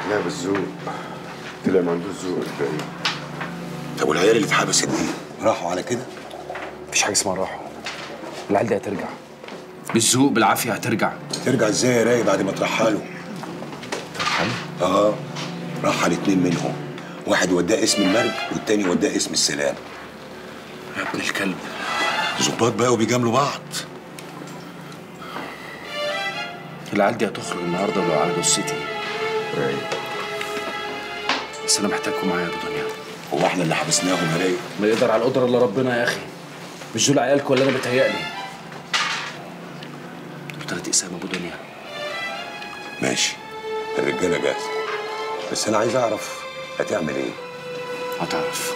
لا بالذوق طلع ما عندوش ذوق الباقي طب والعيال اللي اتحبست دي راحوا على كده مفيش حاجه اسمها راحه العيال دي هترجع بالذوق بالعافيه هترجع ترجع ازاي يا راي بعد ما ترحلوا ترحل اه رحل اتنين منهم واحد وداه اسم المرج والتاني وداه اسم السلام يا ابن الكلب ظباط بقوا بيجاملوا بعض العيال دي هتخرج النهارده ولو على جثتي بس انا محتاجكم معايا يا ابو دنيا هو احنا اللي حبسناهم يا راي ما يقدر على القدره الا ربنا يا اخي مش دول عيالكم ولا انا بتهيألي دول تلات اقسام ابو دنيا ماشي الرجاله جاهزه بس انا عايز اعرف هتعمل ايه هتعرف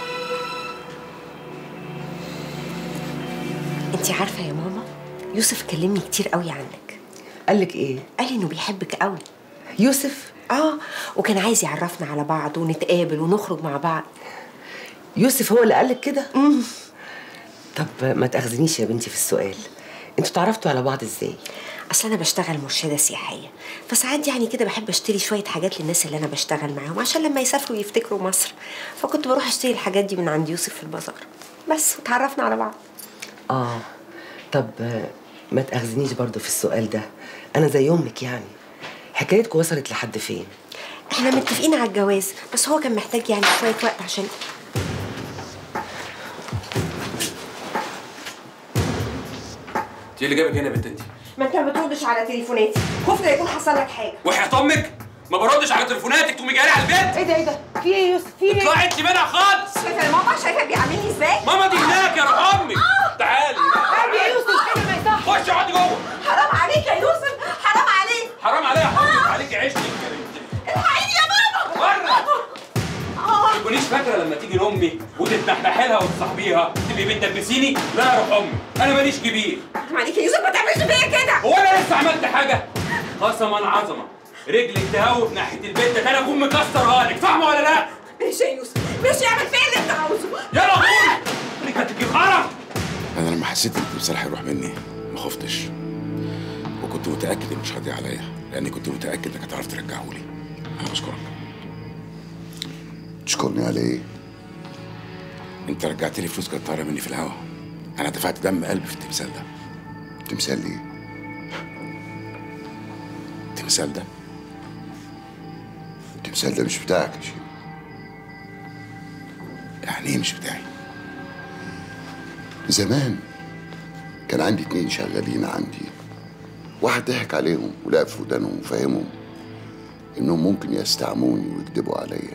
انت عارفه يا ماما يوسف كلمني كتير قوي عنك قالك ايه قال لي انه بيحبك قوي يوسف اه وكان عايز يعرفنا على بعض ونتقابل ونخرج مع بعض يوسف هو اللي قالك كده طب ما تاخذنيش يا بنتي في السؤال انتوا اتعرفتوا على بعض ازاي اصل انا بشتغل مرشده سياحيه فساعات يعني كده بحب اشتري شويه حاجات للناس اللي انا بشتغل معاهم عشان لما يسافروا يفتكروا مصر فكنت بروح اشتري الحاجات دي من عند يوسف في البازار بس وتعرفنا على بعض اه طب آه، ما تاخذنيش برضو في السؤال ده انا زي امك يعني حكايتكم وصلت لحد فين احنا متفقين على الجواز بس هو كان محتاج يعني شويه وقت عشان انت اللي جابك هنا يا بنت انت ما انت ما بتردش على تليفوناتي خفت لا يكون حصل لك حاجه وحياة امك ما بردش على تليفوناتك تقومي جاري على البيت ايه ده ايه ده في ايه يا يوسف في ايه اطلعي انت منها خالص شايفه يا ماما شايفه بيعاملني ازاي ماما دي هناك يا روح امك تعالي عيب يا يوسف كده ما يصحش خش اقعدي جوه حرام عليك يا يوسف حرام عليك حرام عليها حرام عليكي عيشتك يا بنتي الحقيني يا ماما بره ما تكونيش فاكره لما تيجي لامي وتتنحنحي لها وتصاحبيها تبقي بتدبسيني لا يا روح امي انا ماليش كبير حرام عليك يا يوسف ما تعملش فيا كده هو انا لسه عملت حاجه قسما عظمه رجلك تهوب ناحيه البيت ده انا اكون مكسرها لك فاهمه ولا لا؟ ماشي يا يوسف ماشي اعمل فيا اللي انت عاوزه يلا قول انك هتجيب قرف انا لما حسيت ان التمثال هيروح مني ما خفتش وكنت متاكد انه مش هيضيع عليا لاني كنت متاكد انك هتعرف ترجعه لي انا بشكرك تشكرني على ايه؟ انت رجعت لي فلوس كانت طايره مني في الهوا انا دفعت دم قلبي في التمثال ده تمثال ايه؟ التمثال ده التمثال ده مش بتاعك يا شيخ يعني ايه مش بتاعي زمان كان عندي اتنين شغالين عندي واحد ضحك عليهم ولعب في ودانهم وفهمهم انهم ممكن يستعموني ويكذبوا عليا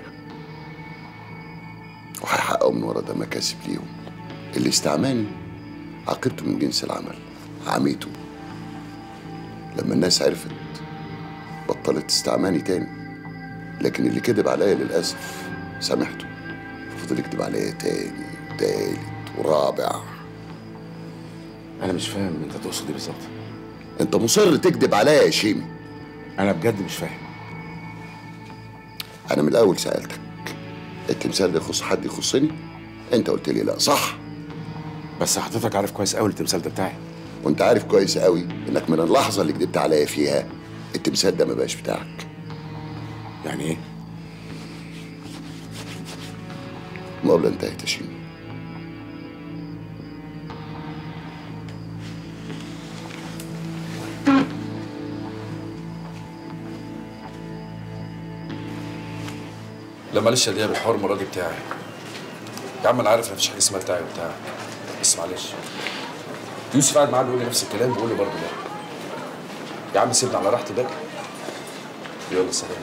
وهيحققوا من ورا ده مكاسب ليهم اللي استعماني عاقبته من جنس العمل عميته لما الناس عرفت بطلت استعماني تاني لكن اللي كذب عليا للأسف سامحته فضل يكذب عليا تاني وتالت ورابع انا مش فاهم انت تقصد ايه بالظبط انت مصر تكذب عليا يا شيمي انا بجد مش فاهم انا من الاول سالتك التمثال ده يخص حد يخصني انت قلت لي لا صح بس حضرتك عارف كويس قوي التمثال ده بتاعي وانت عارف كويس قوي انك من اللحظه اللي كدبت عليا فيها التمثال ده ما بقاش بتاعك يعني ايه المقابله انتهت يا شيمي لا معلش يا دياب الحوار المره دي بتاعي يا عم انا عارف مفيش حاجه اسمها بتاعي وبتاعك بس معلش يوسف قاعد معاه بيقول لي نفس الكلام بيقول لي برضه لا يا عم سيبني على راحتي بقى يلا سلام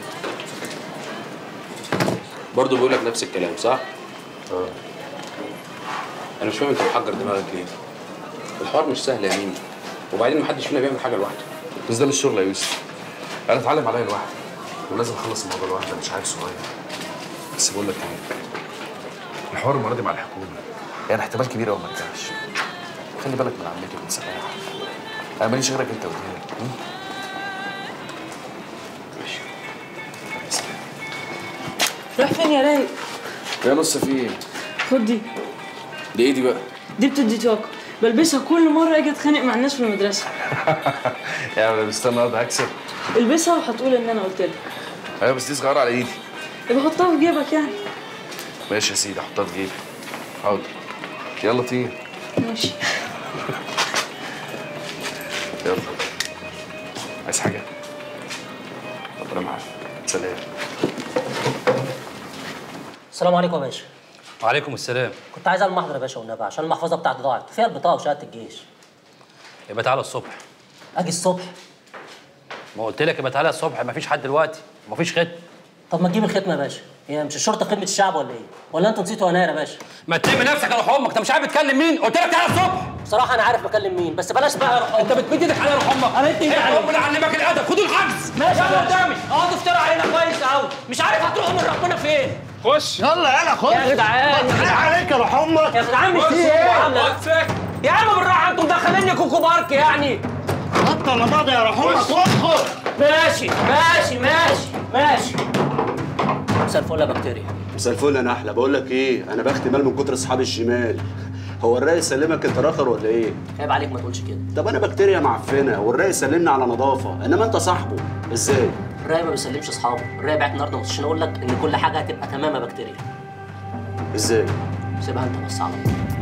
برضه بيقول لك نفس الكلام صح؟ اه انا مش فاهم انت محجر دماغك ليه؟ الحوار مش سهل يا ميمي وبعدين محدش فينا بيعمل حاجه لوحده بس ده مش شغل يا يوسف انا اتعلم عليا لوحدي ولازم اخلص الموضوع لوحدي أنا مش عيل صغير بس بقول لك ايه الحوار المره دي مع الحكومه يعني احتمال كبير قوي ما تنجحش خلي بالك من عمتي ومن سماح انا ماليش غيرك انت ودينا رايح فين يا رايق يا نص في ايه؟ خد دي دي ايه دي بقى؟ دي بتدي طاقه بلبسها كل مره اجي اتخانق مع الناس في المدرسه يا عم استنى النهارده هكسب البسها وهتقول ان انا قلت لك ايوه بس دي صغيره على ايدي يبقى حطها في جيبك يعني ماشي يا سيدي احطها في جيبي حاضر يلا طير ماشي يلا عايز حاجه ربنا معاك سلام السلام عليكم يا باشا وعليكم السلام كنت عايز اعمل محضر يا باشا والنبي عشان المحفظه بتاعتي ضاعت فيها البطاقه وشهاده الجيش يبقى تعالى الصبح اجي الصبح ما قلت لك يبقى تعالى الصبح مفيش حد دلوقتي مفيش ختم طب ما تجيب الختمه يا باشا هي مش الشرطه خدمه الشعب ولا ايه ولا انت نسيتوا يناير يا باشا ما تلم نفسك يا روح امك انت مش عارف تكلم مين قلت لك تعالى الصبح بصراحه انا عارف بكلم مين بس بلاش بقى يا روح انت بتمد ايدك على روح امك انا ادي ايدي إيه، عليك. ربنا علمك الادب خدوا الحجز ماشي يلا يا قدامي باشا اقعدوا افتروا علينا كويس قوي مش عارف هتروحوا من ربنا فين خش يلا يلا خد يا جدعان يا جدعان عليك يا روح امك يا جدعان مش ايه يا عم بالراحه انتوا مدخليني كوكو بارك يعني بطل لبعض يا روح امك ادخل ماشي ماشي ماشي ماشي مساء الفل يا بكتيريا مساء الفل انا احلى بقول لك ايه انا بختي مال من كتر اصحاب الشمال هو الرئيس سلمك انت راخر ولا ايه عيب عليك ما تقولش كده طب انا بكتيريا معفنه والرئيس سلمني على نظافه انما انت صاحبه ازاي الراي ما بيسلمش اصحابه الراي بعت النهارده عشان اقول لك ان كل حاجه هتبقى تمام يا بكتيريا ازاي سيبها انت بس على الله